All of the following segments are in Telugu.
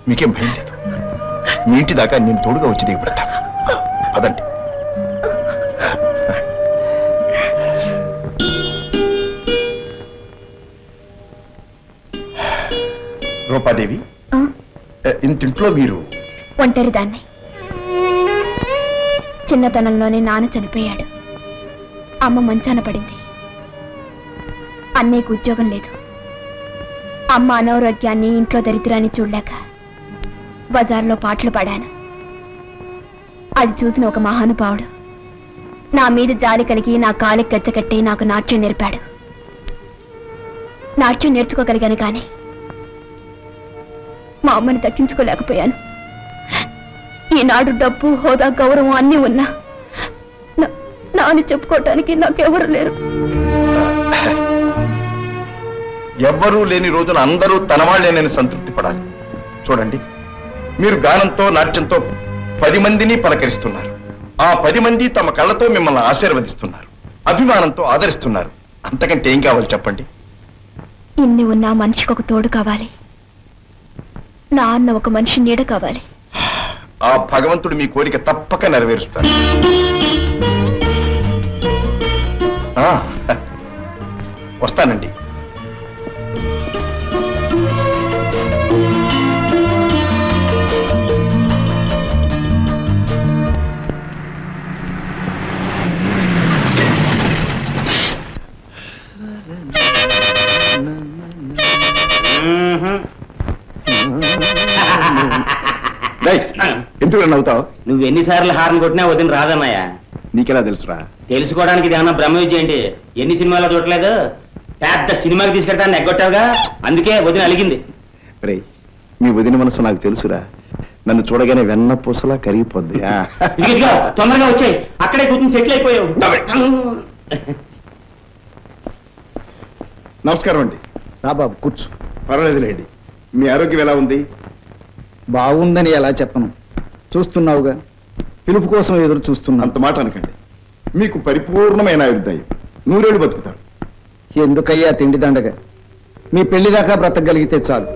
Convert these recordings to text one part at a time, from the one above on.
మీకేం భయం లేదు మీ ఇంటి దాకా నేను తోడుగా వచ్చి దిగబడతాను పదండి రూపాదేవి ఆ, ఏ, ఇంతింట్లో మీరు ఒంటరి దాన్ని చిన్నతనంలోనే నాన్న చనిపోయాడు అమ్మ మంచాన పడింది అన్నయ్యకు ఉద్యోగం లేదు అమ్మ అనారోగ్యాన్ని ఇంట్లో దరిద్రాన్ని చూడలేక బజార్లో పాటలు పాడాను అది చూసిన ఒక మహానుభావుడు నా మీద జాలి కలిగి నా కాలికి గచ్చకట్టి నాకు నాట్యం నేర్పాడు నాట్యం నేర్చుకోగలిగాను కానీ మా అమ్మని దక్కించుకోలేకపోయాను ఈనాడు డబ్బు హోదా గౌరవం అన్నీ ఉన్నా నా- నాని చెప్పుకోవటానికి నాకెవరు లేరు ఎవ్వరూ లేని రోజున అందరూ తన వాళ్ళేనని సంతృప్తి పడాలి చూడండి మీరు గానంతో నాట్యంతో పది మందిని పలకరిస్తున్నారు ఆ పది మంది తమ కళ్ళతో మిమ్మల్ని ఆశీర్వదిస్తున్నారు అభిమానంతో ఆదరిస్తున్నారు అంతకంటే ఏం కావాలి చెప్పండి ఇన్ని ఉన్నా మనిషికి ఒక తోడు కావాలి నా అన్న ఒక మనిషి నీడ కావాలి ఆ భగవంతుడు మీ కోరిక తప్పక నెరవేరుస్తారు ఆ, వస్తానండి డేయ్, ఎందుకు నవ్వుతావు నువ్వు ఎన్నిసార్లు హార్న్ కొట్టినా వదిన రాదన్నయ్య నీకెలా తెలుసురా తెలుసుకోవడానికి ఇది ఏమన్నా బ్రహ్మ విద్య ఏంటి ఎన్ని సినిమాలు చూడలేదు పెద్ద సినిమాకి తీసుకెళ్తాను ఎగ్గొట్టావుగా అందుకే వదిన అలిగింది రే మీ వదిన మనసు నాకు తెలుసురా నన్ను చూడగానే వెన్న పూసలా కరిగిపోద్ది ఆ. ఇదిగో, ఇదిగో, తొందరగా వచ్చాయి అక్కడే కూర్చొని సెటిల్ అయిపోయావు నవ్వే. నమస్కారం అండి రా బాబు కూర్చో పర్వాలేదులేండి మీ ఆరోగ్యం ఎలా ఉంది బాగుందని ఎలా చెప్పను చూస్తున్నావుగా పిలుపు కోసం ఎదురు చూస్తున్నా అంత మాట అనకండి మీకు పరిపూర్ణమైన ఆయుర్దాయం నూరేళ్ళు బతుకుతారు ఎందుకయ్యా తిండి దండగా మీ పెళ్లి దాకా బ్రతకగలిగితే చాలు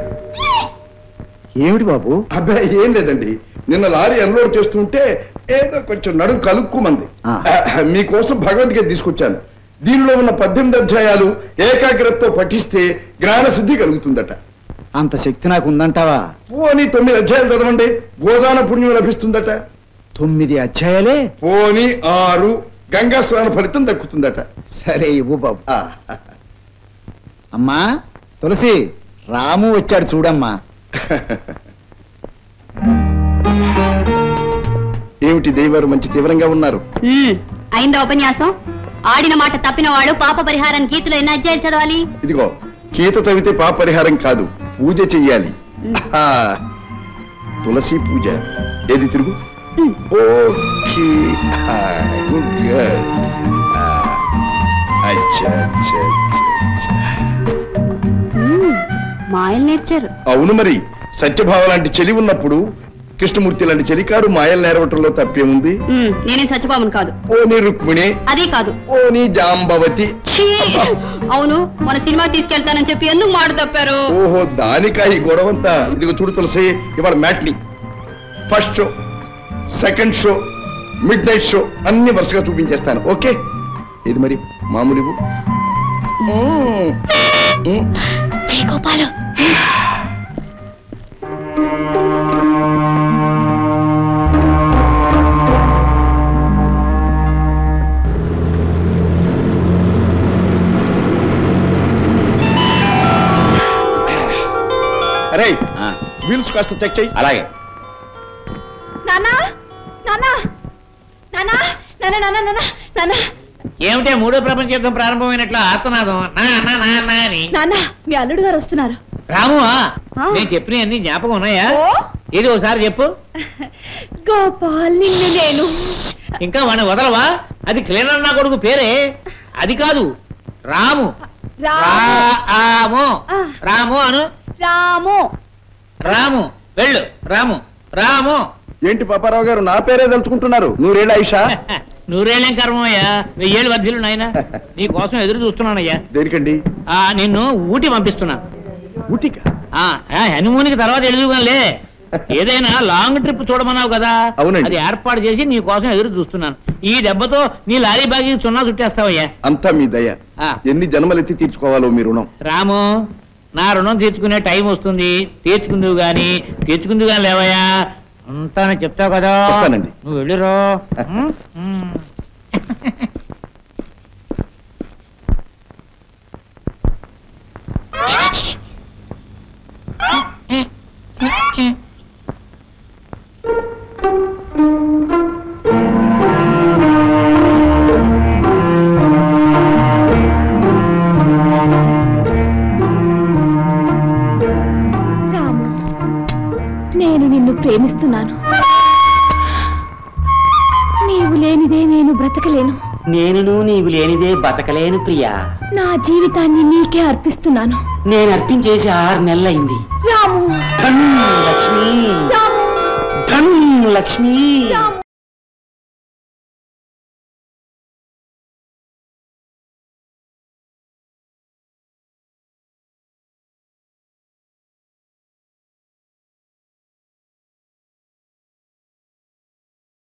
ఏమిటి బాబు అబ్బాయి ఏం లేదండి నిన్న లారీ అన్లోడ్ చేస్తుంటే ఏదో కొంచెం నడుము కలుక్కుమంది ఆ. ఆ, మీకోసం భగవద్గీత తీసుకొచ్చాను దీనిలో ఉన్న పద్దెనిమిది అధ్యాయాలు ఏకాగ్రతతో పఠిస్తే జ్ఞాన సిద్ధి కలుగుతుందట అంత శక్తి నాకు ఉందంటావా పోనీ తొమ్మిది అధ్యాయాలు చదవండి గోదాన పుణ్యం లభిస్తుందట తొమ్మిది అధ్యాయాలే పోనీ ఆరు గంగా స్నాన ఫలితం దక్కుతుందట సరే ఇవ్వు బాబు ఆ, అమ్మా తులసి రాము వచ్చాడు చూడమ్మా ఏమిటి దేవారు మంచి తీవ్రంగా ఉన్నారు అయిందా ఉపన్యాసం ఆడిన మాట తప్పిన వాళ్ళు పాప పరిహారం గీతలో ఎన్ని అధ్యాయాలు చదవాలి ఇదిగో గీత చదివితే పాప పరిహారం కాదు పూజ చెయ్యాలి ఆ, తులసి పూజ ఏది తిరుగు ఓకే ఆ, గుడ్ గర్ల్. ఆ, అచ్చా, అచ్చా, అచ్చా, అచ్చా. మాయలు నేర్చారు అవును మరి సత్యభావ లాంటి చెలి ఉన్నప్పుడు కృష్ణమూర్తి లాంటి చెలికారు మాయలు నేరవటంలో తప్పేముంది నేనే సత్యభామన్ కాదు ఓని రుక్మిణి అదే కాదు ఓని జాంబవతి అవును మన సినిమా తీసుకెళ్తానని చెప్పి ఎందుకు మాట తప్పారు ఓహో దానికా ఈ గొడవంతా ఇదిగో చూడు తులసి ఇవాళ matinee first show second show midnight show అన్ని వరుసగా చూపించేస్తాను ఓకే ఇది మరి మామూలు ఇవ్వు. మ్మ్. మ్మ్. జయ గోపాలు అరే ఆ, వీల్స్ కాస్త చెక్ చెయ్యి అలాగే నానా నానా నానా నానా నానా నానా నానా ఏమిటే మూడో ప్రపంచ యుద్ధం ప్రారంభమైనట్లు ఆత్మనాదం నా నా నా నా అని నానా మీ అల్లుడు గారు వస్తున్నారు రాము ఆ. నేను చెప్పిన అన్ని జ్ఞాపకం ఉన్నాయా ఓ ఇది ఒకసారి చెప్పు గోపాల్ నిన్ను నేను ఇంకా వాడిని వదలవా అది క్లీనర్ నా కొడుకు పేరే అది కాదు రాము రాము ఆ. రాము అను రాము రాము వెళ్ళు రాము రాము ఏంటి పాపారావు గారు నా పేరే తలుచుకుంటున్నారు నూరేళ్ళ ఐషా నూరేళ్ళేం కర్మయ్యా వెయ్యేళ్ళు వర్ధిల్లు నాయన నీ కోసం ఎదురు చూస్తున్నానయ్యా దేనికండి ఆ, నిన్ను ఊటి పంపిస్తున్నా ఊటిక హనీమూన్ కి తర్వాత ఎదుగులే ఏదైనా లాంగ్ ట్రిప్ చూడమన్నావు కదా అవునండి. అది ఏర్పాటు చేసి నీ కోసం ఎదురు చూస్తున్నాను ఈ దెబ్బతో నీ లారీ బాగి సున్నా చుట్టేస్తావయ్యా అంతా మీ దయ ఆ. ఎన్ని జన్మలెత్తి తీర్చుకోవాలో మీ రుణం రాము నా రుణం తీర్చుకునే టైం వస్తుంది తీర్చుకుందువు గాని తీర్చుకుందువు గాని లేవయ్యా అంతా నేను చెప్తావు కదా వస్తానండి. నువ్వు వెళ్ళిరో ఉం? ఉం. రాము నేను నిన్ను ప్రేమిస్తున్నాను నీవు లేనిదే నేను బ్రతకలేను నేను నీవు లేనిదే బతకలేను ప్రియా నా జీవితాన్ని నీకే అర్పిస్తున్నాను నేను అర్పించేసి ఆరు నెలలైంది రాము ధన్ లక్ష్మి రాము ధన్ లక్ష్మి రాము